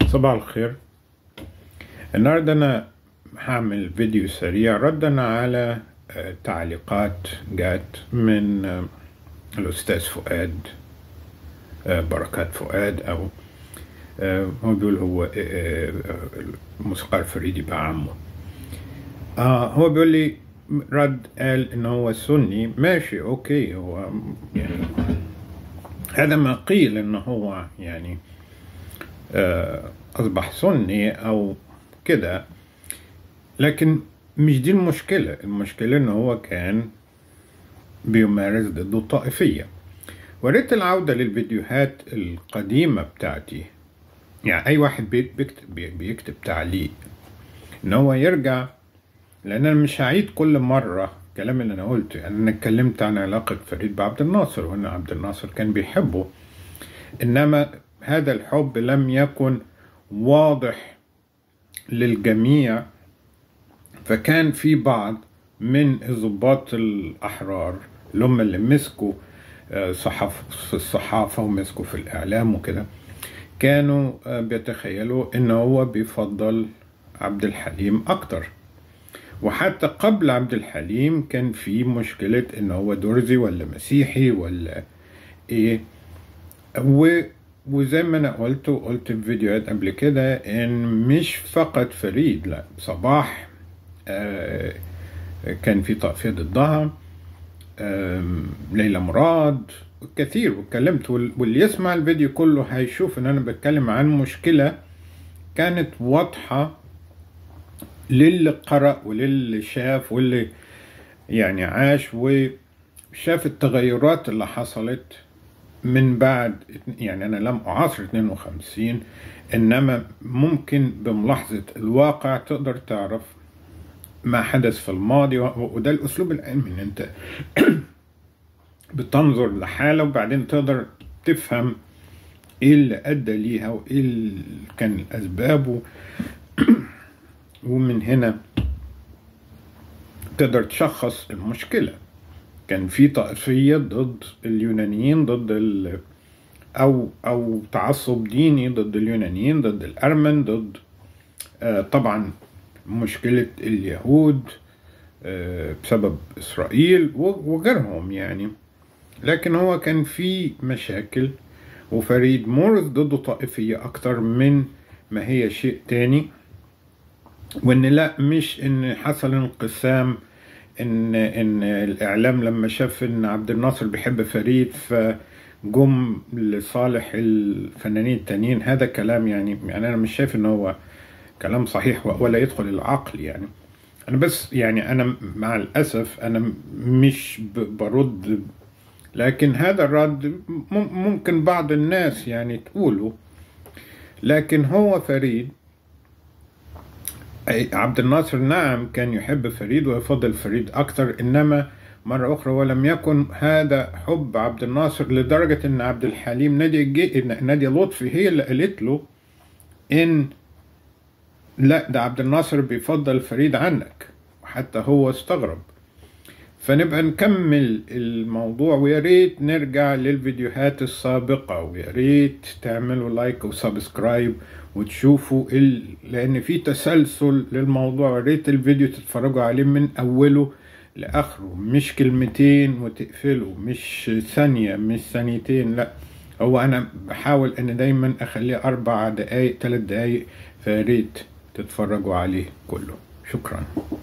صباح الخير النهارده انا هعمل فيديو سريع ردا على آه، تعليقات جات من آه، الاستاذ فؤاد آه، بركات فؤاد او آه، هو بيقول هو آه، آه، الموسيقار فريد يبقى عمه آه هو بيقول لي رد قال ان هو سني ماشي اوكي هو يعني هذا ما قيل ان هو يعني آه، أصبح سني أو كده لكن مش دي المشكلة المشكلة إن هو كان بيمارس ضد الطائفية وريت العودة للفيديوهات القديمة بتاعتي يعني أي واحد بي- بيكتب, بي- بيكتب تعليق إن هو يرجع لأن أنا مش هعيد كل مرة الكلام اللي أنا قلته يعني أنا اتكلمت عن علاقة فريد بعبد الناصر وإن عبد الناصر كان بيحبه انما هذا الحب لم يكن واضح للجميع فكان في بعض من الضباط الاحرار اللي هم اللي مسكوا آه، صحف في الصحافه ومسكوا في الاعلام وكده كانوا آه، بيتخيلوا ان هو بيفضل عبد الحليم اكتر وحتى قبل عبد الحليم كان في مشكله ان هو درزي ولا مسيحي ولا ايه و وزي ما انا قلت وقلت في فيديوهات قبل كده ان مش فقط فريد لا صباح آه كان في طائفية ضدها آم، ليلى مراد كثير واتكلمت وال- واللي يسمع الفيديو كله هيشوف ان انا بتكلم عن مشكلة كانت واضحة للي قرأ وللي شاف واللي يعني عاش وشاف التغيرات اللي حصلت من بعد يعني أنا لم أعاصر 52 إنما ممكن بملاحظة الواقع تقدر تعرف ما حدث في الماضي و- وده الأسلوب العلمي إن أنت بتنظر لحالة وبعدين تقدر تفهم إيه اللي أدى ليها وإيه اللي كان الأسباب و- ومن هنا تقدر تشخص المشكله كان في طائفية ضد اليونانيين ضد ال أو أو تعصب ديني ضد اليونانيين ضد الأرمن ضد آه طبعا مشكلة اليهود آه بسبب إسرائيل و- وغيرهم يعني لكن هو كان في مشاكل وفريد مورث ضده طائفية أكتر من ما هي شيء تاني وان لا مش ان حصل انقسام ان ان الاعلام لما شاف ان عبد الناصر بيحب فريد فجم لصالح الفنانين التانيين هذا كلام يعني يعني انا مش شايف ان هو كلام صحيح ولا يدخل العقل يعني انا بس يعني انا مع الاسف انا مش ب- برد لكن هذا الرد مم- ممكن بعض الناس يعني تقوله لكن هو فريد أي عبد الناصر نعم كان يحب فريد ويفضل فريد أكثر إنما مرة أخرى ولم يكن هذا حب عبد الناصر لدرجة إن عبد الحليم نادية جي... نادية لطفي هي اللي قالت له إن لا ده عبد الناصر بيفضل فريد عنك وحتى هو استغرب فنبقى نكمل الموضوع ويا ريت نرجع للفيديوهات السابقة ويا ريت تعملوا لايك وسبسكرايب وتشوفوا ال... لأن في تسلسل للموضوع يا ريت الفيديو تتفرجوا عليه من أوله لآخره مش كلمتين وتقفلوا مش ثانية مش ثانيتين لا هو أنا بحاول إن دايما أخليه أربع دقايق ثلاث دقايق فيا ريت تتفرجوا عليه كله شكرا